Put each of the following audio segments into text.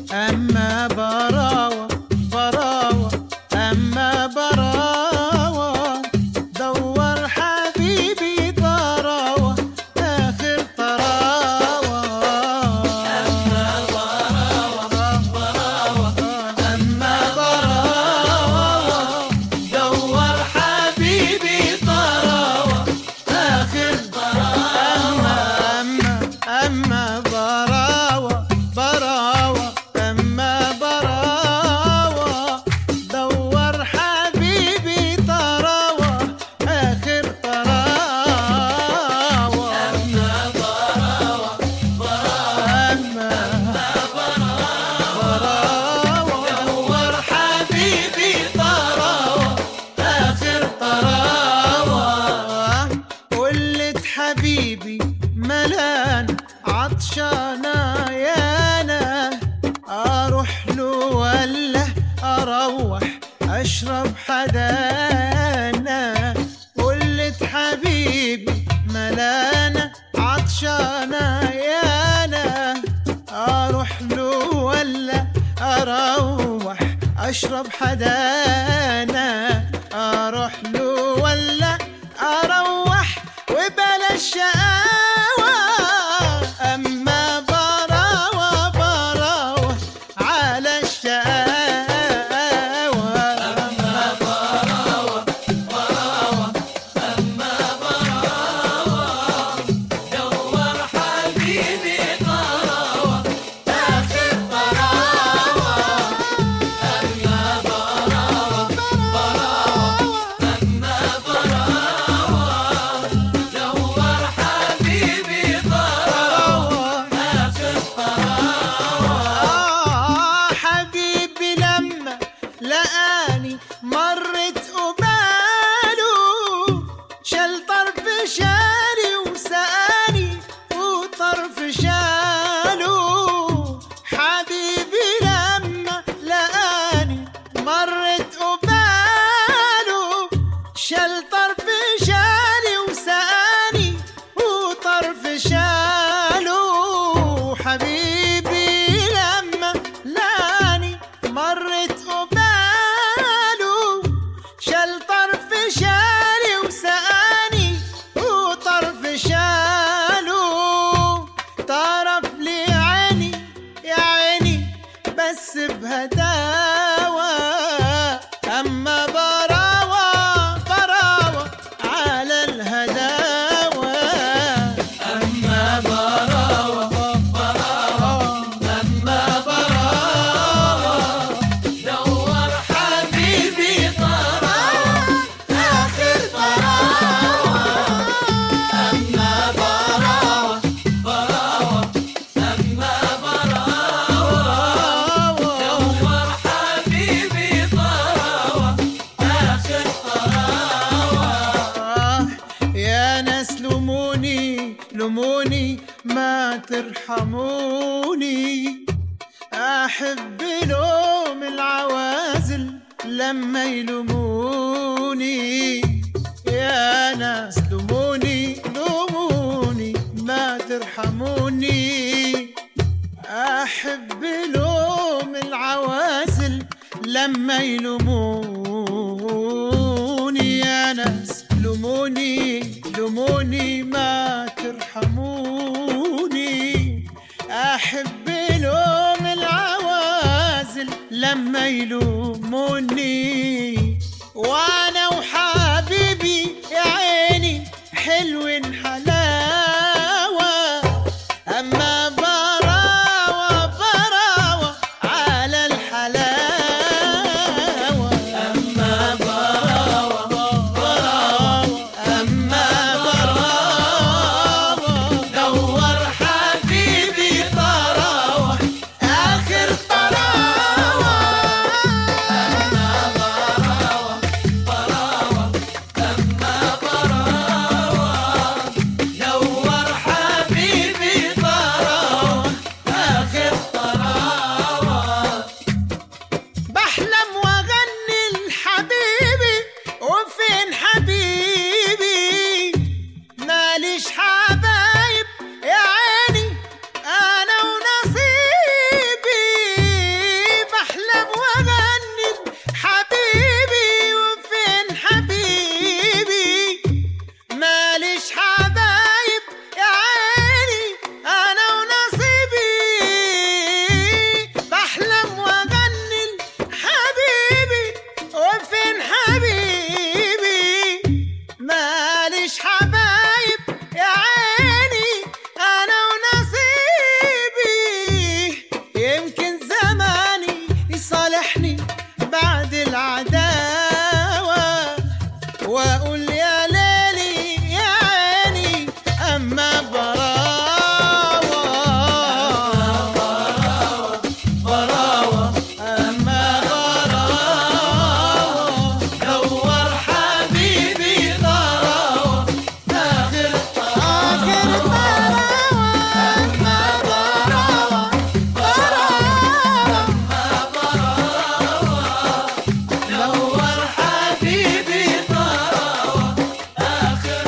أما براوة براوة أما براوة دور حبيبي طراوة آخر طراوة أما براوة براوة أما براوة دور حبيبي طراوة آخر طراوة أما أما براوة براوة أما براوة دور حبيبي طراوة آخر طراوة أما براوة أما براوة دور حبيبي طراوة آخر طراوة قلت حبيبي ملان عطشانة يانا أروح له ولا أروح أشرب حدانا قلت حبيبي ملانة عطشانة يانا أروح له ولا أروح أشرب حدانا أروح له ولا أروح وبلا شقاوة أما براوة براوة على الشقاوة أما براوة براوة أما براوة دور حبيبي طراوة آخر طراوة أما براوة براوة أما براوة دور حبيبي طراوة آخر طراوة حبيبي لما لقاني مرت قباله شال طرف شالي وسقاني وطرف شاله حبيبي لما لقاني مرت قباله شال طرف شالي وسقاني وطرف شاله حبيبي لما لاني مرت قباله شال طرف شالي وسقاني وطرف شاله طرف لي عيني يا عيني بس بهداوة أما براوة براوة على الهداوة أما براوة براوة أما براوة دور حبيبي طراوة آخر طراوة أما براوة براوة أما براوة دور حبيبي طراوة آخر طراوة يا ناس لموني لموني ما ترحموني أحب لوم العوازل لما يلوموني يا ناس لوموني لوموني ما ترحموني أحب لوم العوازل لما يلوموني يا ناس لوموني لوموني ما ترحموني أحب لوم العوازل لما يلوموني وأنا وحبيبي يا عيني حلو حلاوة أما براوة براوة على الحلاوة أما براوة براوة أما براوة دور حبيبي طراوة آخر طراوة أما براوة براوة بعد العداوة وأقول يا ليلي يا عيني أما براوة براوة أما براوة دور حبيبي طراوة آخر آخر براوة أما براوة دور حبيبي طراوة آخر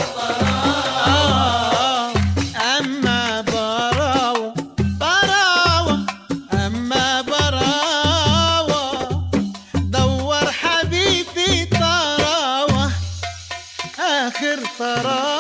آه، أما براوة براوة أما براوة دور حبيبي طراوة آخر طراوة